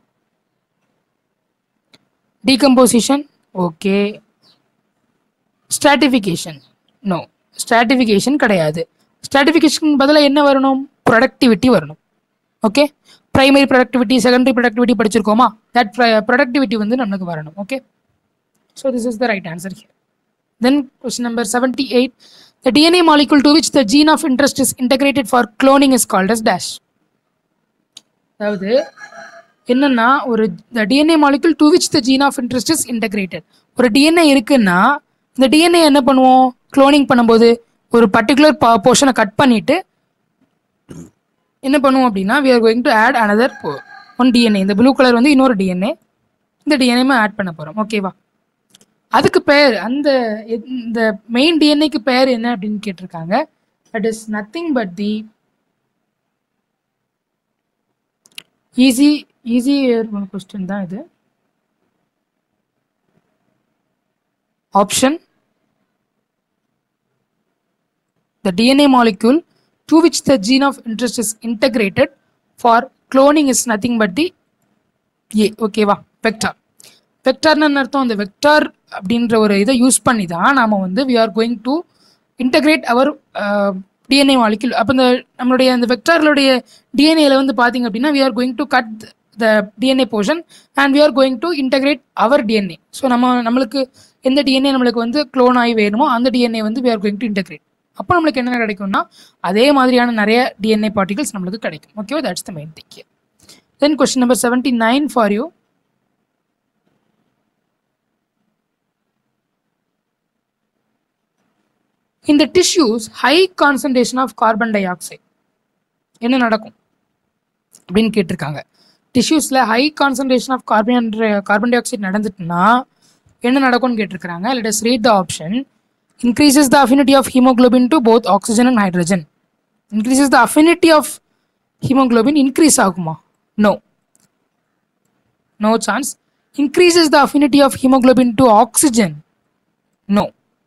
decomposition okay stratification no stratification கிடையாது ஸ்ட்ராட்டிஃபிகேஷன் பதிலாக என்ன வரணும் ப்ரொடக்டிவிட்டி வரணும் okay primary productivity secondary productivity படிச்சிருக்கோமா தட் ப்ரொடக்டிவிட்டி வந்து நமக்கு வரணும் okay so this is the right answer here then question number seventy eight the DNA molecule to which the gene of interest is integrated for cloning is called as dash அதாவது என்னன்னா ஒரு the DNA molecule to which the gene of interest is integrated ஒரு டிஎன்ஏ இருக்குன்னா இந்த டிஎன்ஏ என்ன பண்ணுவோம் க்ளோனிங் பண்ணும்போது ஒரு பர்டிகுலர் போர்ஷனை கட் பண்ணிட்டு என்ன பண்ணுவோம் அப்படின்னா we are going to add another one DNA இந்த ப்ளூ கலர் வந்து இன்னொரு டிஎன்ஏ இந்த டிஎன்ஏ ஆட் பண்ண போகிறோம் ஓகேவா அதுக்கு பேர் அந்த இந்த மெயின் டிஎன்ஏக்கு பேர் என்ன அப்படின்னு கேட்டிருக்காங்க that is nothing but the easy easy question தான் இது option the DNA molecule to which the gene of interest is integrated for cloning is nothing but the A ஓகேவா வெக்டார் வெக்டார்னு என்ன அர்த்தம் அந்த வெக்டார் அப்படின்ற ஒரு இதை யூஸ் பண்ணி தான் நாம வந்து we are going to integrate our DNA molecule அப்போ இந்த நம்மளுடைய அந்த வெக்டார்களுடைய டிஎன்ஏல வந்து பார்த்தீங்க அப்படின்னா we are going to cut the DNA portion and we are going to integrate our DNA so நம்ம நம்மளுக்கு எந்த டிஎன்ஏ நம்மளுக்கு வந்து க்ளோன் ஆகி வேணுமோ அந்த டிஎன்ஏ வந்து we are going to integrate அப்போ நம்மளுக்கு என்ன கிடைக்கும்னா அதே மாதிரியான நிறைய டிஎன்ஏ பார்ட்டிகல்ஸ் நம்மளுக்கு கிடைக்கும் ஓகேவா that's the main thing then question number seventy nine for you இந்த tissues high concentration of carbon dioxide என்ன நடக்கும் அப்படின்னு கேட்டிருக்காங்க டிஷ்யூஸில் high concentration of carbon carbon dioxide நடந்துட்டுனா என்ன நடக்கும்னு கேட்டிருக்காங்க let us read the option increases the affinity of hemoglobin to both oxygen and hydrogen increases the affinity of hemoglobin increase ஆகுமா no no chance increases the affinity of hemoglobin to oxygen no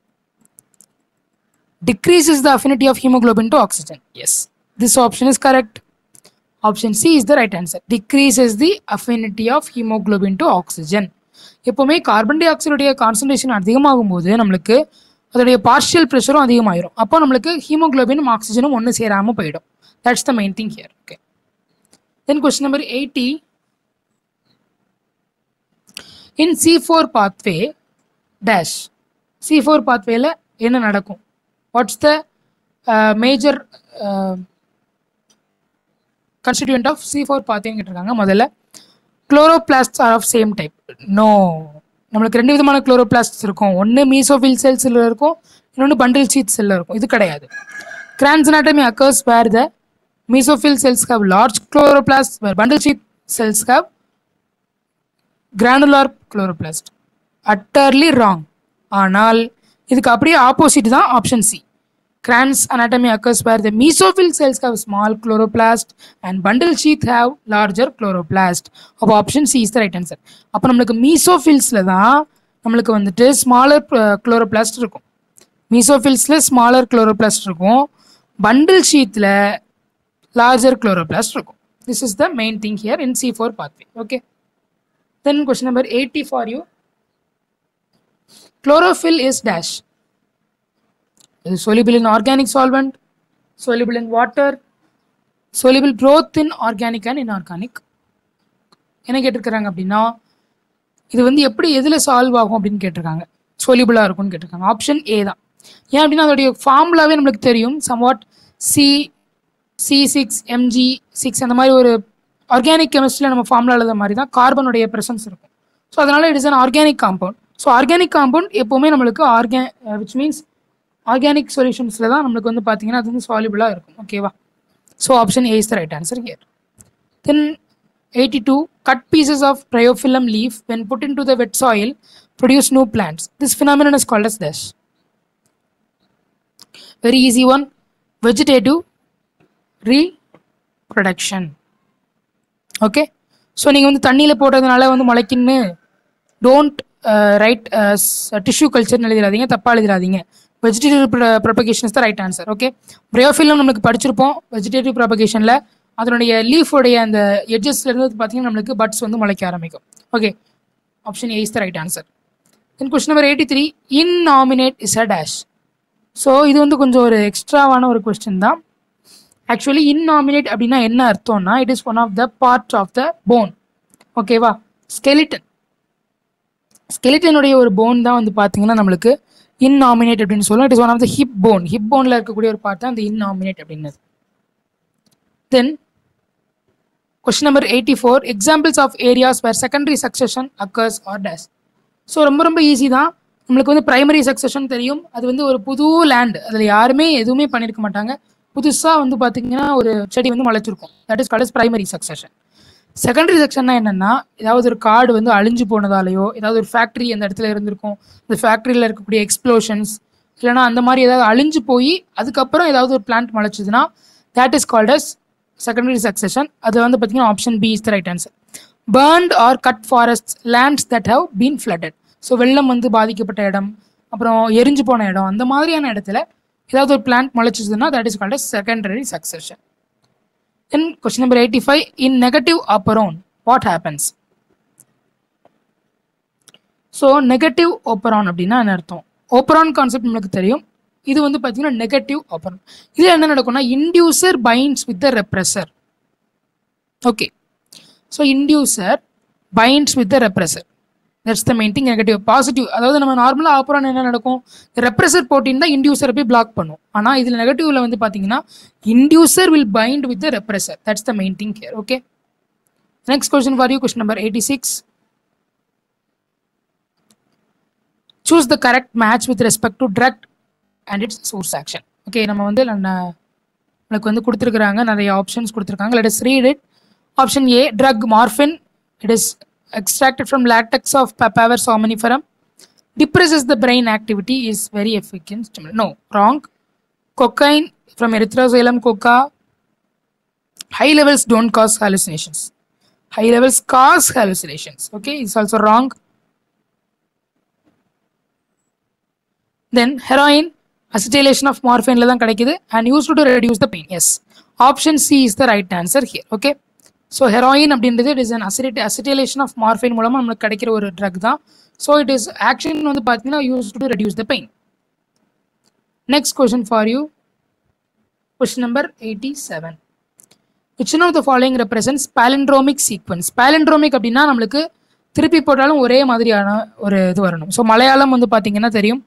decreases the affinity of hemoglobin to oxygen yes this option is correct option c is the right answer decreases the affinity of hemoglobin to oxygen எப்போவுமே கார்பன் டை ஆக்சைடுடைய கான்சன்ட்ரேஷன் அதிகமாகும் போது நம்மளுக்கு அதோடைய பார்ஷியல் ப்ரெஷரும் அதிகமாயிரும் அப்போ நம்மளுக்கு ஹீமோக்ளோபினும் ஆக்சிஜனும் ஒன்று சேராமல் போயிடும் that's the main thing here okay then question number eighty in C four pathway dash C four பாத்வேல என்ன நடக்கும் what's the major constituent of C four பாத்வேன்னு கேட்டிருக்காங்க முதல்ல chloroplast are of same type no நம்மளுக்கு ரெண்டு விதமான குளோரோபிளாஸ்ட் இருக்கும் ஒன்று மீசோஃபில் செல்ஸில் இருக்கும் இன்னொன்று பண்டில் சீட் செல்லில் இருக்கும் இது கிடையாது Kranz anatomy occurs where the mesophyll cells have large chloroplasts where bundle sheath cells have granular chloroplast utterly wrong ஆனால் இதுக்கு அப்படியே ஆப்போசிட் தான் option C Kranz anatomy occurs where the mesophyll cells have small chloroplast and bundle sheath have larger chloroplast அப்போ option C is the right answer அப்போ நம்மளுக்கு மீசோஃபில்ஸில் தான் நம்மளுக்கு வந்துட்டு ஸ்மாலர் chloroplast இருக்கும் மீசோஃபில்ஸில் ஸ்மாலர் chloroplast இருக்கும் பண்டில் ஷீத்தில் லார்ஜர் chloroplast இருக்கும் this is the main thing here in C four pathway okay then question number eighty for you chlorophyll is dash it is soluble in organic solvent soluble in water soluble both in organic and inorganic என்ன கேட்டிருக்கிறாங்க அப்படின்னா இது வந்து எப்படி எதில் சால்வ் ஆகும் அப்படின்னு கேட்டிருக்காங்க சொலிபிளாக இருக்கும்னு கேட்டிருக்காங்க ஆப்ஷன் ஏ தான் ஏன் அப்படின்னா அதோடைய ஃபார்முலாவே நம்மளுக்கு தெரியும் somewhat C C six MG six அந்த மாதிரி ஒரு ஆர்கானிக் கெமிஸ்ட்ரியில் நம்ம ஃபார்முலா எழுத மாதிரி தான் கார்பனுடைய ப்ரெசன்ஸ் இருக்கும் ஸோ அதனால it is an organic compound so organic compound எப்போவுமே நம்மளுக்கு ஆர்கே விச் மீன்ஸ் ஆர்கானிக் சொல்யூஷன்ஸில் தான் நம்மளுக்கு வந்து பார்த்தீங்கன்னா அது வந்து சாலிபிளாக இருக்கும் ஓகேவா so option A is the right answer here then eighty two cut pieces of bryophyllum leaf when put in to the wet soil produce new plants this phenomenon is called as dash very easy one vegetative reproduction okay so நீங்கள் வந்து தண்ணியில் போடுறதுனால வந்து முளைக்குன்னு டோன்ட் ரைட் டிஷ்யூ கல்ச்சர்னு எழுதிடாதீங்க தப்பாக எழுதிடாதீங்க vegetative propagation is the right answer okay bryophyllum நம்மளுக்கு படிச்சிருப்போம் வெஜிடேட்டிவ் ப்ரொபகேஷனில் அதனுடைய லீஃபோடைய அந்த எட்ஜஸ்ல இருந்து பார்த்தீங்கன்னா நம்மளுக்கு பட்ஸ் வந்து முளைக்க ஆரம்பிக்கும் okay option A is the right answer then question number eighty three innominate is a dash so இது வந்து கொஞ்சம் ஒரு எக்ஸ்ட்ராவான ஒரு கொஸ்டின் தான் ஆக்சுவலி இன்னாமினேட் அப்படின்னா என்ன அர்த்தம்னா it is one of the part of the bone ஓகேவா ஸ்கெலிட்டன் ஸ்கெலிட்டனுடைய ஒரு போன் தான் வந்து பார்த்தீங்கன்னா நம்மளுக்கு இன்னாமினேட் அப்படின்னு சொல்லுவோம் it is one of the hip bone hip போனில் இருக்கக்கூடிய ஒரு பார்ட் தான் இந்த இன்னாமினேட் அப்படின்னது then question number eighty four examples of areas where secondary succession occurs are dash so ரொம்ப ரொம்ப ஈஸி தான் நம்மளுக்கு வந்து பிரைமரி சக்சஷன் தெரியும் அது வந்து ஒரு புது லேண்ட் அதில் யாருமே எதுவுமே பண்ணியிருக்க மாட்டாங்க புதுசாக வந்து பார்த்தீங்கன்னா ஒரு செடி வந்து முளைச்சிருக்கும் that is called primary succession secondary செக்ஷன்னா என்னென்னா ஏதாவது ஒரு காடு வந்து அழிஞ்சு போனதாலேயோ ஏதாவது ஒரு ஃபேக்ட்ரி அந்த இடத்துல இருந்திருக்கும் இந்த ஃபேக்ட்ரியில் இருக்கக்கூடிய எக்ஸ்ப்ளோஷன்ஸ் இல்லைனா அந்த மாதிரி ஏதாவது அழிஞ்சு போய் அதுக்கப்புறம் ஏதாவது ஒரு பிளான்ட் முளைச்சதுன்னா that is called as secondary succession அது வந்து பார்த்தீங்கன்னா option B is the right answer burnt or cut forest lands that have been flooded so வெள்ளம் வந்து பாதிக்கப்பட்ட இடம் அப்புறம் எரிஞ்சு போன இடம் அந்த மாதிரியான இடத்துல ஏதாவது ஒரு பிளான்ட் முளைச்சிதுன்னா that is called secondary succession then question number eighty five in negative operon what happens so negative operon அப்படின்னா என்ன அர்த்தம் ஓப்பரான் கான்செப்ட் நம்மளுக்கு தெரியும் இது வந்து பார்த்தீங்கன்னா நெகட்டிவ் ஆப்பரான் இதில் என்ன நடக்கும்னா inducer binds with the repressor okay so inducer binds with the repressor that's the main thing negative positive அதாவது நம்ம நார்மலாக ஆப்பரான் என்ன நடக்கும் ரெப்ரெசர் போட்டின் தான் இண்டியூசரை போய் பிளாக் பண்ணும் ஆனால் இதில் நெகட்டிவ்ல வந்து பார்த்தீங்கன்னா inducer will bind with the repressor that's the main thing here okay next question for you question number eighty six choose the correct match with respect to drug and its source action okay நம்ம வந்து நான் எனக்கு வந்து கொடுத்துருக்குறாங்க நிறைய ஆப்ஷன்ஸ் கொடுத்துருக்காங்க let us read it option A drug morphine it is extracted from latex of papaver somniferum depresses the brain activity is very efficient stimulant. no wrong cocaine from erythroxylum coca high levels don't cause hallucinations high levels cause hallucinations okay it's also wrong then heroin acetylation of morphine ல தான் கிடைக்குது and used to reduce the pain yes option c is the right answer here okay so heroin அப்படின்றது it is an acid acetylation of morphine மூலமாக நம்மளுக்கு கிடைக்கிற ஒரு ட்ரக் தான் ஸோ இட் இஸ் ஆக்ஷன் வந்து பார்த்தீங்கன்னா use to reduce the pain next question for you question number eighty seven which of the following represents palindromic sequence palindromic அப்படின்னா நம்மளுக்கு திருப்பி போட்டாலும் ஒரே மாதிரியான ஒரு இது வரணும் ஸோ மலையாளம் வந்து பார்த்தீங்கன்னா தெரியும்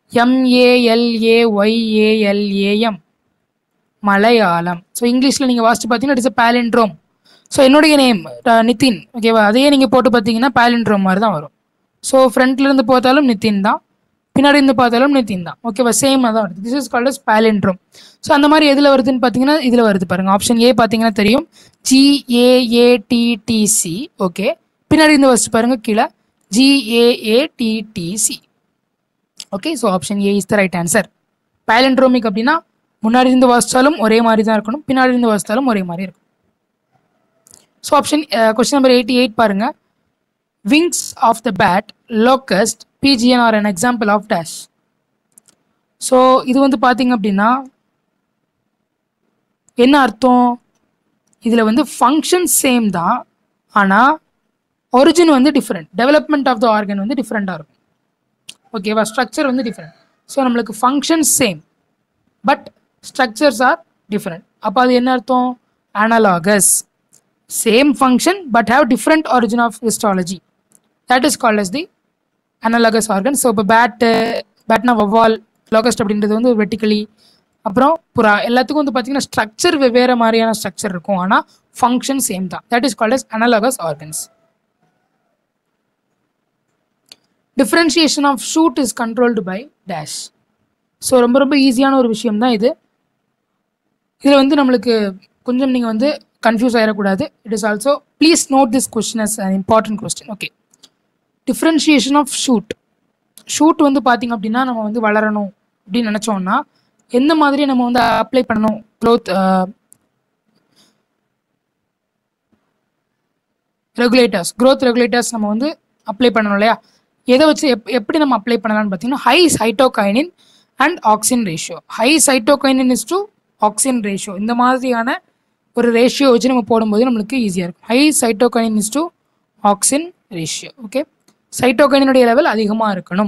எம்ஏஎல்ஏஒய்ஏஎல்ஏஎம் மலையாளம் ஸோ இங்கிலீஷில் நீங்கள் வாசிச்சு பார்த்தீங்கன்னா இட்ஸ் பேலண்ட்ரோம் ஸோ என்னுடைய நேம் நிதின் ஓகேவா அதையே நீங்கள் போட்டு பார்த்தீங்கன்னா பேலண்ட்ரோம் மாதிரி தான் வரும் ஸோ ஃப்ரண்ட்லேருந்து பார்த்தாலும் நிதின் தான் பின்னாடி இருந்து பார்த்தாலும் நிதின் தான் ஓகேவா சேம் தான் வருது this is called as palindrome so அந்த மாதிரி எதில் வருதுன்னு பார்த்தீங்கன்னா இதில் வருது பாருங்க ஆப்ஷன் ஏ பார்த்தீங்கன்னா தெரியும் ஜிஏஏடிடிசி ஓகே பின்னாடி இருந்து வச்சு பாருங்க கீழே G A A T T C okay so option A is the right answer palindromic அப்படின்னா முன்னாடி இருந்து வாசித்தாலும் ஒரே மாதிரி தான் இருக்கணும் பின்னாடி இருந்து வாசித்தாலும் ஒரே மாதிரி இருக்கும் so option question number eighty eight பாருங்க wings of the bat locust pigeon are an example of dash so இது வந்து பார்த்தீங்க அப்படின்னா என்ன அர்த்தம் இதில் வந்து ஃபங்க்ஷன் சேம் தான் ஆனால் ஒரிஜின் வந்து different development of the organ வந்து டிஃப்ரெண்ட்டாக இருக்கும் ஓகேவா ஸ்ட்ரக்சர் வந்து டிஃப்ரெண்ட் ஸோ நம்மளுக்கு function same but structures are different அப்போ அது என்ன அர்த்தம் analogous same function but have different origin of histology that is called as the analogous organ so இப்போ பேட் பேட்னா வவ்வால் லோகஸ்ட் அப்படின்றது வந்து வெட்டிக்கலி அப்புறம் புறா எல்லாத்துக்கும் வந்து பார்த்தீங்கன்னா ஸ்ட்ரக்சர் வெவ்வேறு மாதிரியான ஸ்ட்ரக்சர் இருக்கும் ஆனால் ஃபங்க்ஷன் சேம் தான் that is called as analogous organs differentiation of shoot is controlled by dash so ரொம்ப ரொம்ப ஈஸியான ஒரு விஷயம் தான் இது இதில் வந்து நம்மளுக்கு கொஞ்சம் நீங்கள் வந்து கன்ஃபியூஸ் ஆகிடக்கூடாது it is also please note this question as an important question okay differentiation of shoot shoot வந்து பார்த்திங்க அப்படின்னா நம்ம வந்து வளரணும் அப்படின்னு நினச்சோம்னா எந்த மாதிரி நம்ம வந்து அப்ளை பண்ணணும் க்ளோத் ரெகுலேட்டர்ஸ் க்ரோத் ரெகுலேட்டர்ஸ் நம்ம வந்து அப்ளை பண்ணணும் இல்லையா எதை வச்சு எப் எப்படி நம்ம அப்ளை பண்ணலாம்னு பார்த்தீங்கன்னா high cytokinin and auxin ratio high cytokinin is to auxin ratio இந்த மாதிரியான ஒரு ரேஷியோ வச்சு நம்ம போடும்போது நம்மளுக்கு ஈஸியாக இருக்கும் high cytokinin is to auxin ratio okay சைட்டோகைனுடைய லெவல் அதிகமாக இருக்கணும்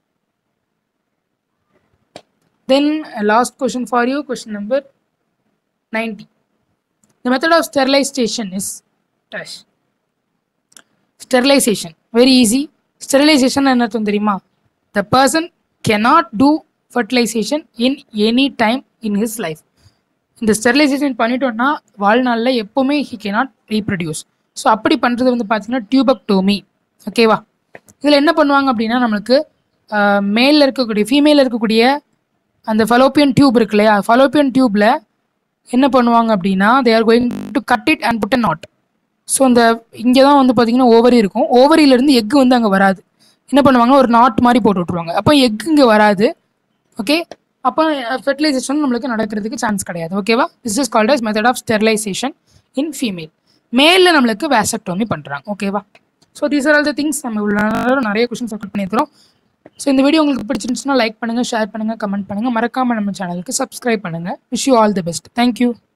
then last question for you question number ninety the method of sterilization is dash sterilization very easy sterilization என்ன அர்த்தம் தெரியுமா the person cannot do fertilization in any time in his life இந்த ஸ்டெரிலைசேஷன் பண்ணிட்டோம்னா வாழ்நாளில் எப்போவுமே ஹி கேனாட் ரீப்ரொடியூஸ் ஸோ அப்படி பண்ணுறது வந்து பார்த்தீங்கன்னா டியூபக்டோமி ஓகேவா இதில் என்ன பண்ணுவாங்க அப்படின்னா நம்மளுக்கு மேலில் இருக்கக்கூடிய ஃபீமேலில் இருக்கக்கூடிய அந்த ஃபலோப்பியன் டியூப் இருக்கு இல்லையா ஃபலோப்பியன் டியூப்பில் என்ன பண்ணுவாங்க அப்படின்னா they are going to cut it and put a knot so அந்த இங்கே தான் வந்து பார்த்தீங்கன்னா ஓவரி இருக்கும் ஓவரியிலேருந்து எக்கு வந்து அங்கே வராது என்ன பண்ணுவாங்க ஒரு நாட் மாதிரி போட்டு விட்ருவாங்க அப்போ எக் இங்கே வராது ஓகே அப்போ ஃபெர்டிலைசேஷன் நம்மளுக்கு நடக்கிறதுக்கு சான்ஸ் கிடையாது ஓகேவா this is called as method of sterilization in female மேலில் நம்மளுக்கு வேசக்டோமி பண்ணுறாங்க ஓகேவா so these are all the things நம்ம இவ்வளோ நேரம் நிறைய கொஷின்ஸ் ஒர்க் பண்ணியிருக்கிறோம் ஸோ இந்த வீடியோ உங்களுக்கு பிடிச்சிருந்துச்சுன்னா லைக் பண்ணுங்கள் ஷேர் பண்ணுங்கள் கமெண்ட் பண்ணுங்கள் மறக்காமல் நம்ம சேனலுக்கு சப்ஸ்கிரைப் பண்ணுங்கள் wish you all the best thank you